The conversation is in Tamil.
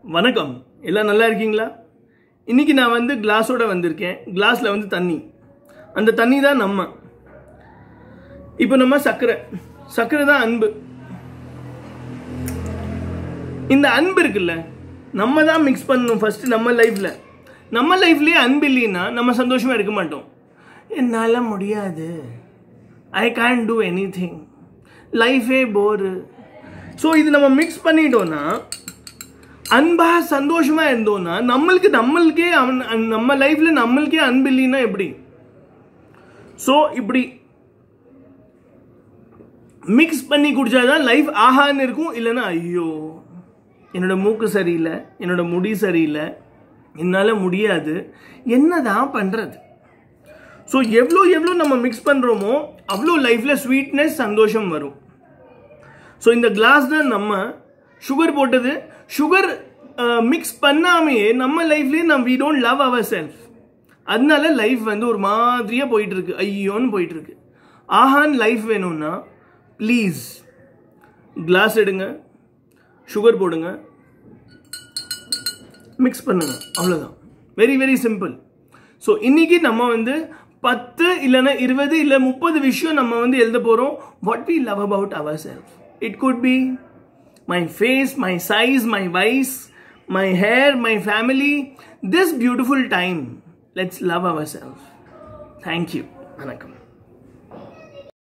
வணக்கம் எல்லாம் நல்லா இருக்கீங்களா இன்னைக்கு நான் வந்து கிளாஸோட வந்திருக்கேன் கிளாஸில் வந்து தண்ணி அந்த தண்ணி தான் நம்ம இப்போ நம்ம சர்க்கரை சர்க்கரை தான் அன்பு இந்த அன்பு இருக்குல்ல நம்ம தான் மிக்ஸ் பண்ணணும் ஃபர்ஸ்ட் நம்ம லைஃப்ல நம்ம லைஃப்லயே அன்பு இல்லைன்னா நம்ம சந்தோஷமா இருக்க மாட்டோம் என்னால் முடியாது I can do anything லைஃபே போரு ஸோ இது நம்ம மிக்ஸ் பண்ணிட்டோம்னா அன்பா சந்தோஷமா இருந்தோம்னா நம்மளுக்கு நம்மளுக்கே அவன் அந்~ நம்ம லைஃப்ல நம்மளுக்கே அன்பு இல்லைன்னா எப்படி ஸோ இப்படி மிக்ஸ் பண்ணி குடிச்சாதான் லைஃப் ஆஹான்னு இருக்கும் இல்லைன்னா ஐயோ என்னோட மூக்கு சரியில்லை என்னோட முடி சரியில்லை என்னால் முடியாது என்னதான் பண்ணுறது ஸோ எவ்வளோ எவ்வளோ நம்ம மிக்ஸ் பண்ணுறோமோ அவ்வளோ லைஃப்பில் ஸ்வீட்னஸ் சந்தோஷம் வரும் ஸோ இந்த கிளாஸ் தான் நம்ம சுகர் போட்டது சுகர் மிக்ஸ் பண்ணாமையே நம்ம லைஃப்லேயே நம்ம we don't love our self அதனால லைஃப் வந்து ஒரு மாதிரியாக போயிட்டு இருக்கு ஐயோன்னு போயிட்டு இருக்கு ஆஹான் லைஃப் வேணும்னா ப்ளீஸ் கிளாஸ் எடுங்க சுகர் போடுங்க மிக்ஸ் பண்ணுங்க அவ்வளோதான் வெரி வெரி சிம்பிள் ஸோ இன்னைக்கு நம்ம வந்து பத்து இல்லைன்னா இருபது இல்லை முப்பது விஷயம் நம்ம வந்து எழுத போகிறோம் what we love about our self it good be my face my size my wise my hair my family this beautiful time let's love our self thank you வணக்கம்